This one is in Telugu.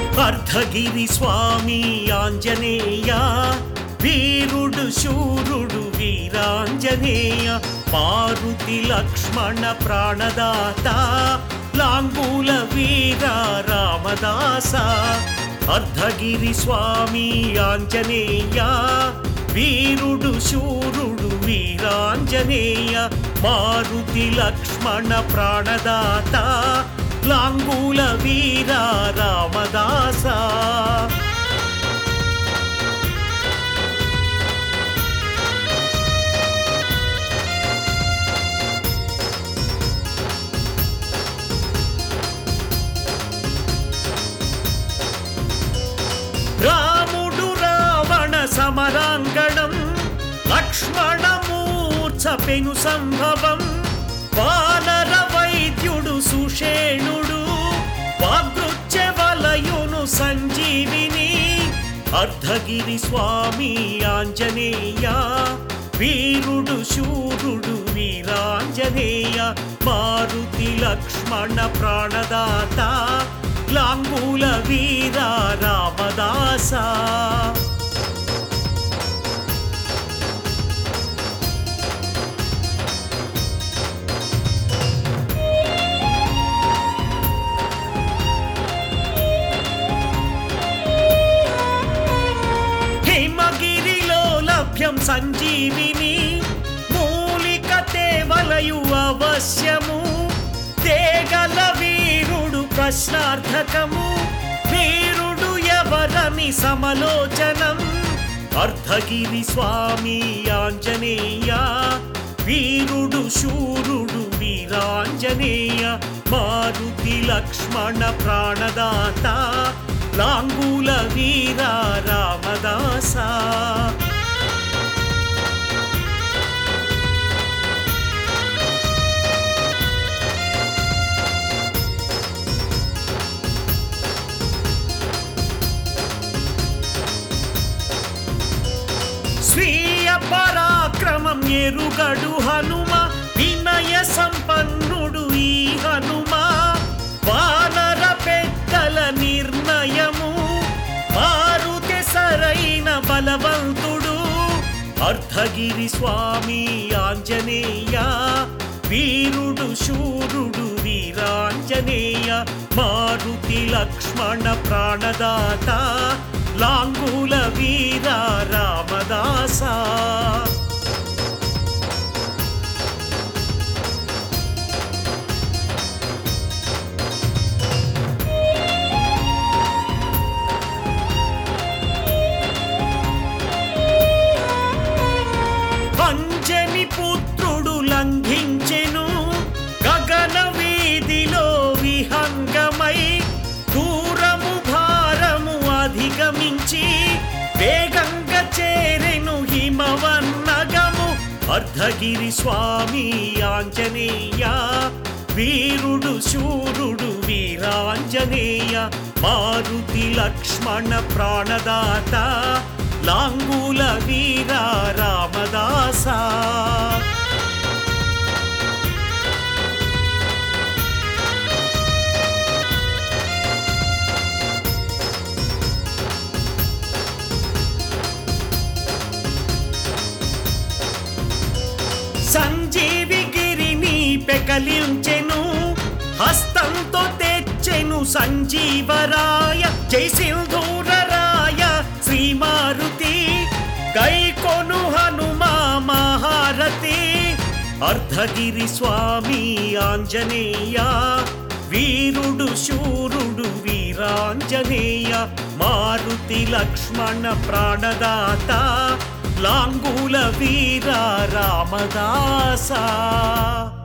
అర్ధగిరి స్వామి ఆంజనేయ వీరుడు శూరుడు వీరాంజనేయ మారుతి లక్ష్మణ ప్రాణదాత లాంగూల వీర రామదాస అర్ధగిరి స్వామి ఆంజనేయ వీరుడు శూరుడు వీరాంజనేయ మారుతి లక్ష్మణ ప్రాణదాత లాంగూల వీర రామదాస రాముడు రావణ సమరాంగణం లక్ష్మణమూర్ఛ పెను సంభవం వానర వైద్యుడు సుషేణుడు వాగృత్య వలయును సంజీవిని అర్ధగిరి స్వామి ఆంజనేయ వీరుడు శూరుడు వీరాంజనేయ మారుతి లక్ష్మణ ప్రాణదాత లాంగూల వీర రామదాస హిమగిరిలో లభ్యం సంజీవిని మూలిక తేవలయు అవశ్యము తేగల వీరుడు ప్రశ్నార్థకము వీరుడు ఎవరని సమలోచనం అర్ధగిరి స్వామి ఆంజనేయ వీరుడు శూరుడు వీరాంజనేయ మారుతి లక్ష్మణ ప్రాణదాత లాంగూల వీర రామదాస స్వీయ పరాక్రమం ఎరుగడు హనుమ వినయ సంపన్నుడు ఈ హనుమ వానర పెద్దల నిర్ణయము మారుతి సరైన బలవంతుడు అర్ధగిరి స్వామి ఆంజనేయ వీరుడు శూరుడు వీరాంజనేయ మారుతి లక్ష్మణ ప్రాణదాత లాంగూల వీర రామదాస అంజని పుత్రుడు లంఘించెను గగన వీధిలో విహంగమై దూరము భారము అధిగమించి వేగంగా చేరెను హిమవన్నగము అర్ధగిరి స్వామి ఆంజనేయ వీరుడు శూరుడు వీరాంజనేయ మారుతి లక్ష్మణ ప్రాణదాత లాంగూల వీర రామదాస సంజీవి గిరిని పెకలించెను హస్తంతో తెచ్చెను సంజీవరాయ జై సింధూరరాయ శ్రీ మారుతి గైకొను హనుమా మహారతి అర్ధగిరి స్వామి ఆంజనేయ వీరుడు శూరుడు వీరాంజనేయ మారుతి లక్ష్మణ ప్రాణదాత లాంగూల వీర రామదాస